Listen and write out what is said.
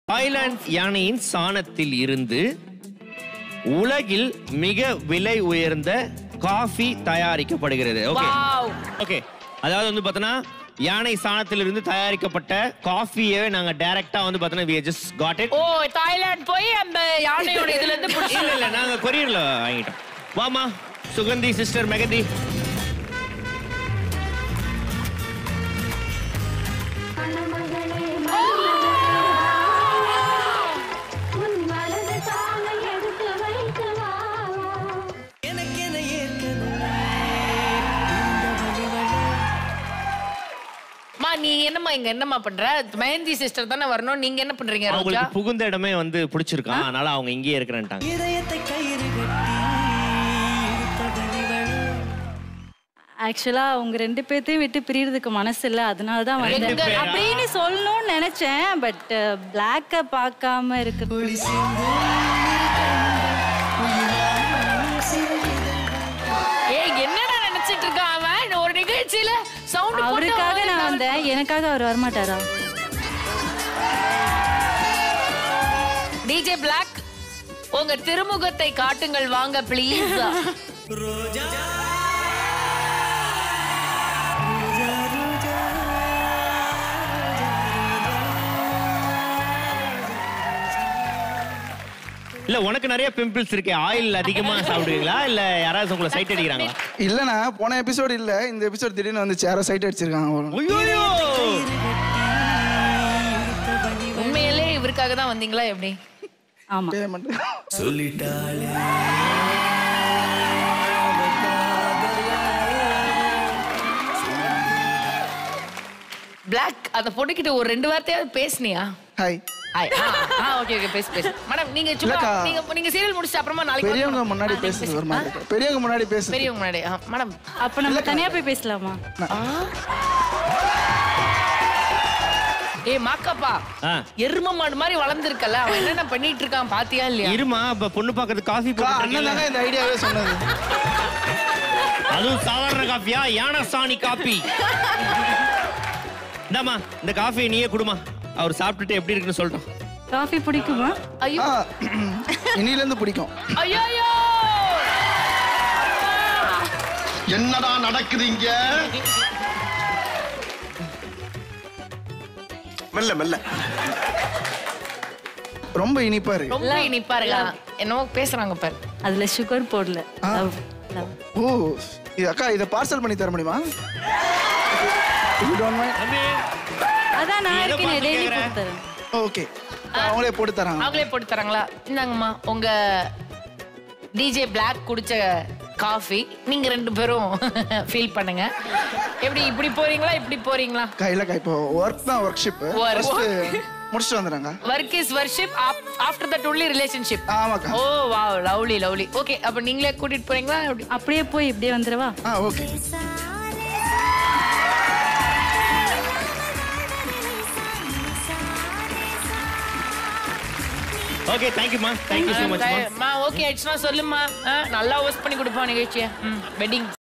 Thailand யானையின் சாணத்தில் இருந்து உலகில் மிக விலை உயர்ந்த காஃபி தயாரிக்கப்படுகிறது ஓகே வாவ் ஓகே அதாவது வந்து பார்த்தோன்னா யானை சாணத்திலிருந்து தயாரிக்கப்பட்ட காஃபியை நாங்க டைரக்டா வந்து பார்த்தோன்னா we just got it ஓ தாய்லாந்து போய் அந்த யானையோட இதுல இருந்து புடிச்சு இல்ல இல்ல நாங்க கொரியர்ல வாங்கிட்டோம் வாமா சுகந்தி சிஸ்டர் மெகந்தி மணமகளே உன் வலது காலை எடுத்து வைத்து வா மா நீ என்னம்மா இங்க என்னம்மா பண்ற மெஹந்தி சிஸ்டர் தானே வரணும் நீங்க என்ன பண்றீங்க ரோஜா அவங்களுக்கு புகுந்த இடமே வந்து பிடிச்சிருக்கான் அதனால அவங்க இங்கேயே இருக்கிறேன்ட்டாங்க இதயத்தை கயிறு கட்டி இழுத்ததனிவள் ஆக்சுவலா அவங்க ரெண்டு பேர்த்தையும் விட்டு பிரியறதுக்கு மனசு இல்ல அதனால தான் ரெண்டு வந்தேன் பேரா? அப்படின்னு சொல்லணும்னு நினைச்சேன் பட் பிளாக்க பார்க்காம இருக்கு ஒளி சேர்ந்து ஏய் என்னடா நினைச்சிட்டு இருக்கான் அவன் ஒரு நிகழ்ச்சியில சவுண்ட் அவருக்காக நான் வந்தேன் எனக்காக அவர் வரமாட்டாரா டிஜே பிளாக் உங்க திருமுகத்தை காட்டுங்கள் வாங்க ப்ளீஸ் ரோஜா இல்ல உனக்கு நிறைய பிம்பிள்ஸ் இருக்கே ஆயில் அதிகமா சாப்பிடுவீங்களா இல்ல யாராவது உங்களை சைட் அடிக்கிறாங்களா இல்லண்ணா போன எபிசோடு இல்ல இந்த எபிசோட் திடீர்னு வந்துச்சு யாரோ சைட் அடிச்சிருக்காங்க அவ்வளவு. ஐயோ உண்மையிலே இவருக்காக தான் வந்தீங்களா எப்படி ஆமா Payment. சொல்லிட்டாளே பிளாக் அந்த பொண்ணுகிட்ட ஒரு ரெண்டு வார்த்தையாவது பேசுனியா ஹாய் ஹாய் ஆ ஓகே ஓகே பேசு பேசு மேடம் நீங்க சும்மா இல்லக்கா. நீங்க நீங்க சீரியல் முடிச்சிட்டு அப்புறமா நாளைக்கு பெரியவங்க வரணும். முன்னாடி ஆ, நீங்க பேசுறது பேசு. ஒரு மாதிரி இருக்கு. பெரியவங்க முன்னாடி ஆ, பேசுறது பெரியவங்க முன்னாடி ஆ, மேடம் அப்ப நம்ம தனியா போய் பேசலாமா ஏ மாக்கப்பா ஆ. எரும மாடு மாதிரி வளர்ந்துருக்கல அவன் என்னென்ன பண்ணிட்டு இருக்கான் பாத்தியா இல்லையா இருமா இப்ப பொண்ணு பாக்குறது காஃபி அக்கா, அண்ணன் தாங்க இந்த ஐடியாவே சொன்னது அதுவும் சாதாரண காஃபியா யானை சாணி காபி இந்தாம்மா இந்த காஃபியை நீயே குடுமா அவர் சாப்பிட்டுட்டு எப்படி இருக்குன்னு சொல்லட்டும் காஃபி பிடிக்குமா ஐயோ ஆ, இன்னில இருந்து பிடிக்கும் ஐயோ ஐயோ என்னடா நடக்குது இங்க மெல்ல மெல்ல ரொம்ப இனிப்பா இருக்கு ரொம்ப இனிப்பாருங்க என்னவோ பேசுறாங்க பாரு அதுல சுகர் போடல Love, love. ஓ இது அக்கா இதை பார்சல் பண்ணி தர முடியுமா You don't mind? அதான் நான் நீ எதை இருக்கேன் பார்த்து டெய்லி கேக்குற? போட்டு தரேன் ஓகே அவங்களே போட்டு தராங்க அவங்களே போட்டு தராங்களா இந்தாங்கம்மா உங்க டிஜே பிளாக் குடிச்ச காஃபி நீங்க ரெண்டு பேரும் ஃபீல் பண்ணுங்க எப்படி இப்படி போறீங்களா இப்படி போறீங்களா அக்கா இல்லக்கா இப்போ ஒர்க் தான் ஒர்க் ஷிப் Work. முடிச்சுட்டு வந்துடுறாங்க work is worship after that only relationship ஆமாக்கா oh wow lovely lovely okay அப்ப நீங்களே கூட்டிட்டு போறீங்களா எப்படி அப்படியே போய் இப்படியே வந்துடவா ஆ ஓகே ஓகே தேங்க்யூமா தேங்க்யூ ஸோ மச்மா மா ஓகே ஆயிடுச்சுன்னா சொல்லுமா ஆ, நல்லா ஹோஸ்ட் பண்ணி கொடுப்போம் நிகழ்ச்சியை வெட்டிங்